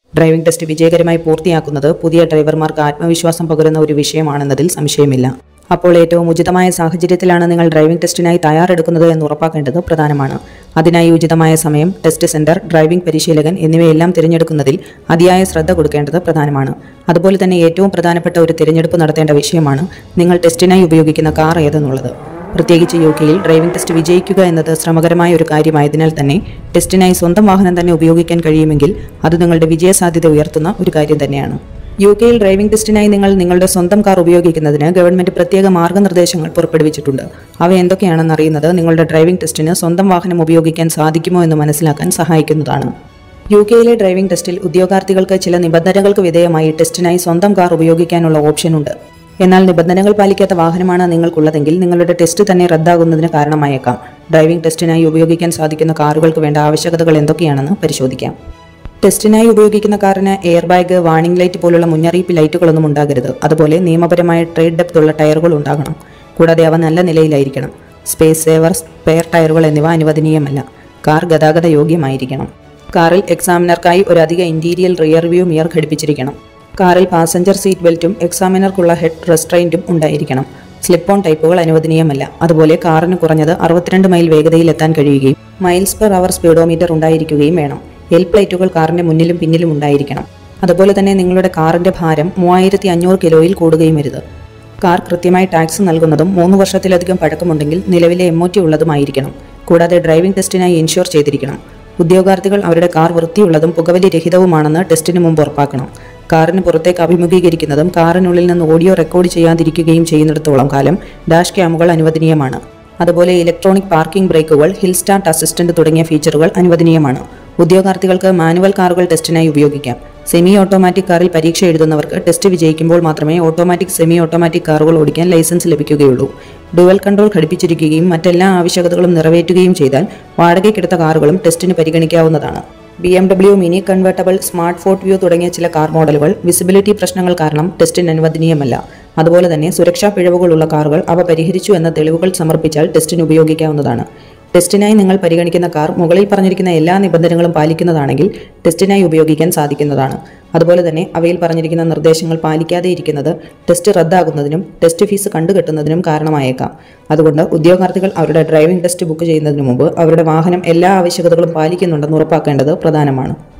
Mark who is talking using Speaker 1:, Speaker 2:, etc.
Speaker 1: driving test വിജയകരമായി പൂർത്തിയാക്കുന്നത് പുതിയ ഡ്രൈവർമാർക്ക് ആത്മവിശ്വാസം പകരുന്ന ഒരു വിഷയമാണെന്നതിൽ സംശയമില്ല അപ്പോൾ ഏറ്റവും ഉചിതമായ സാഹചര്യത്തിലാണ് നിങ്ങൾ ഡ്രൈവിംഗ് ടെസ്റ്റിനായി തയ്യാറെടുക്കുന്നത് എന്ന് ഉറപ്പാക്കേണ്ടത് പ്രധാനമാണ് അതിനായി ഉചിതമായ സമയം ടെസ്റ്റ് സെന്റർ ഡ്രൈവിംഗ് പരിശീലകൻ എന്നിവയെല്ലാം തിരഞ്ഞെടുക്കുന്നതിൽ അതിയായ ശ്രദ്ധ കൊടുക്കേണ്ടത് പ്രധാനമാണ് അതുപോലെ തന്നെ ഏറ്റവും പ്രധാനപ്പെട്ട ഒരു തിരഞ്ഞെടുപ്പ് നടത്തേണ്ട വിഷയമാണ് നിങ്ങൾ ടെസ്റ്റിനായി ഉപയോഗിക്കുന്ന കാർ ഏതെന്നുള്ളത് പ്രത്യേകിച്ച് യു കെയിൽ ഡ്രൈവിംഗ് ടെസ്റ്റ് വിജയിക്കുക എന്നത് ശ്രമകരമായ ഒരു കാര്യമായതിനാൽ തന്നെ ടെസ്റ്റിനായി സ്വന്തം വാഹനം തന്നെ ഉപയോഗിക്കാൻ കഴിയുമെങ്കിൽ അത് നിങ്ങളുടെ വിജയസാധ്യത ഉയർത്തുന്ന ഒരു കാര്യം തന്നെയാണ് യു കെയിൽ ഡ്രൈവിംഗ് ടെസ്റ്റിനായി നിങ്ങൾ നിങ്ങളുടെ സ്വന്തം കാർ ഉപയോഗിക്കുന്നതിന് ഗവൺമെന്റ് പ്രത്യേക മാർഗനിർദ്ദേശങ്ങൾ പുറപ്പെടുവിച്ചിട്ടുണ്ട് അവ എന്തൊക്കെയാണെന്ന് അറിയുന്നത് നിങ്ങളുടെ ഡ്രൈവിംഗ് ടെസ്റ്റിന് സ്വന്തം വാഹനം ഉപയോഗിക്കാൻ സാധിക്കുമോ എന്ന് മനസ്സിലാക്കാൻ സഹായിക്കുന്നതാണ് യു കെയിലെ ഡ്രൈവിംഗ് ടെസ്റ്റിൽ ഉദ്യോഗാർത്ഥികൾക്ക് ചില നിബന്ധനകൾക്ക് വിധേയമായി ടെസ്റ്റിനായി സ്വന്തം കാർ ഉപയോഗിക്കാനുള്ള ഓപ്ഷനുണ്ട് എന്നാൽ നിബന്ധനകൾ പാലിക്കാത്ത വാഹനമാണ് നിങ്ങൾക്കുള്ളതെങ്കിൽ നിങ്ങളുടെ ടെസ്റ്റ് തന്നെ റദ്ദാകുന്നതിന് കാരണമായേക്കാം ഡ്രൈവിംഗ് ടെസ്റ്റിനായി ഉപയോഗിക്കാൻ സാധിക്കുന്ന കാറുകൾക്ക് വേണ്ട ആവശ്യകതകൾ എന്തൊക്കെയാണെന്ന് പരിശോധിക്കാം ടെസ്റ്റിനായി ഉപയോഗിക്കുന്ന കാറിന് എയർ ബാഗ് വാണിംഗ് ലൈറ്റ് പോലുള്ള മുന്നറിയിപ്പ് ലൈറ്റുകളൊന്നും ഉണ്ടാകരുത് അതുപോലെ നിയമപരമായ ട്രേഡ് ഡെപ്ത് ഉള്ള ടയറുകൾ ഉണ്ടാകണം കൂടാതെ അവ നല്ല നിലയിലായിരിക്കണം സ്പേസ് സേവർ സ്പെയർ ടയറുകൾ എന്നിവ അനുവദനീയമല്ല കാർ ഗതാഗത യോഗ്യമായിരിക്കണം കാറിൽ എക്സാമിനർക്കായി ഒരു അധിക ഇന്റീരിയൽ റിയർ വ്യൂ മിയർ ഘടിപ്പിച്ചിരിക്കണം കാറിൽ പാസഞ്ചർ സീറ്റ് ബെൽറ്റും എക്സാമിനർക്കുള്ള ഹെഡ് റെസ്ട്രെയിൻറ്റും ഉണ്ടായിരിക്കണം സ്ലിപ്പ് ഓൺ ടൈപ്പുകൾ അനുവദനീയമല്ല അതുപോലെ കാറിന് കുറഞ്ഞത് അറുപത്തിരണ്ട് മൈൽ വേഗതയിൽ എത്താൻ കഴിയുകയും മൈൽസ് പെർ അവർ സ്പീഡോമീറ്റർ ഉണ്ടായിരിക്കുകയും വേണം ഹെൽപ്പ് ലൈറ്റുകൾ കാറിന്റെ മുന്നിലും പിന്നിലും ഉണ്ടായിരിക്കണം അതുപോലെ തന്നെ നിങ്ങളുടെ കാറിന്റെ ഭാരം മൂവായിരത്തി അഞ്ഞൂറ് കിലോയിൽ കൂടുകയും അരുത് കാർ കൃത്യമായി ടാക്സ് നൽകുന്നതും മൂന്ന് വർഷത്തിലധികം പഴക്കമുണ്ടെങ്കിൽ നിലവിലെ എം ഒ ടി ഉള്ളതുമായിരിക്കണം കൂടാതെ ഡ്രൈവിംഗ് ടെസ്റ്റിനായി ഇൻഷുർ ചെയ്തിരിക്കണം ഉദ്യോഗാർത്ഥികൾ അവരുടെ കാർ വൃത്തിയുള്ളതും പുകവലി രഹിതവുമാണെന്ന് ടെസ്റ്റിന് മുമ്പ് ഉറപ്പാക്കണം കാറിന് പുറത്തേക്ക് അഭിമുഖീകരിക്കുന്നതും കാറിനുള്ളിൽ നിന്ന് ഓഡിയോ റെക്കോർഡ് ചെയ്യാതിരിക്കുകയും ചെയ്യുന്നിടത്തോളം കാലം ഡാഷ് ക്യാമുകൾ അനുവദനീയമാണ് അതുപോലെ ഇലക്ട്രോണിക് പാർക്കിംഗ് ബ്രേക്കുകൾ ഹിൽ സ്റ്റാർട്ട് അസിസ്റ്റന്റ് തുടങ്ങിയ ഫീച്ചറുകൾ അനുവദനീയമാണ് ഉദ്യോഗാർത്ഥികൾക്ക് മാനുവൽ കാറുകൾ ടെസ്റ്റിനായി ഉപയോഗിക്കാം സെമി ഓട്ടോമാറ്റിക് കാറിൽ പരീക്ഷ എഴുതുന്നവർക്ക് ടെസ്റ്റ് വിജയിക്കുമ്പോൾ മാത്രമേ ഓട്ടോമാറ്റിക് സെമി ഓട്ടോമാറ്റിക് കാറുകൾ ഓടിക്കാൻ ലൈസൻസ് ലഭിക്കുകയുള്ളൂ ഡുവൽ കൺട്രോൾ ഘടിപ്പിച്ചിരിക്കുകയും മറ്റെല്ലാ ആവശ്യകതകളും നിറവേറ്റുകയും ചെയ്താൽ വാടകയ്ക്കെടുത്ത കാറുകളും ടെസ്റ്റിന് പരിഗണിക്കാവുന്നതാണ് B M W Mini convertible Smart fortwo തുടങ്ങിയ ചില കാർ മോഡലുകൾ വിസിബിലിറ്റി പ്രശ്നങ്ങൾ കാരണം ടെസ്റ്റിന് അനുവദനീയമല്ല അതുപോലെ തന്നെ സുരക്ഷാ പിഴവുകളുള്ള കാറുകൾ അവ പരിഹരിച്ചു എന്ന തെളിവുകൾ സമർപ്പിച്ചാൽ ടെസ്റ്റിന് ഉപയോഗിക്കാവുന്നതാണ് ടെസ്റ്റിനായി നിങ്ങൾ പരിഗണിക്കുന്ന കാർ മുകളിൽ പറഞ്ഞിരിക്കുന്ന എല്ലാ നിബന്ധനകളും പാലിക്കുന്നതാണെങ്കിൽ ടെസ്റ്റിനായി ഉപയോഗിക്കാൻ സാധിക്കുന്നതാണ് അതുപോലെ തന്നെ അവയിൽ പറഞ്ഞിരിക്കുന്ന നിർദ്ദേശങ്ങൾ പാലിക്കാതെ ഇരിക്കുന്നത് ടെസ്റ്റ് റദ്ദാകുന്നതിനും ടെസ്റ്റ് ഫീസ് കണ്ടുകെട്ടുന്നതിനും കാരണമായേക്കാം അതുകൊണ്ട് ഉദ്യോഗാർത്ഥികൾ അവരുടെ ഡ്രൈവിംഗ് ടെസ്റ്റ് ബുക്ക് ചെയ്യുന്നതിന് മുമ്പ് അവരുടെ വാഹനം എല്ലാ ആവശ്യകതകളും പാലിക്കുന്നുണ്ടെന്ന് ഉറപ്പാക്കേണ്ടത് പ്രധാനമാണ്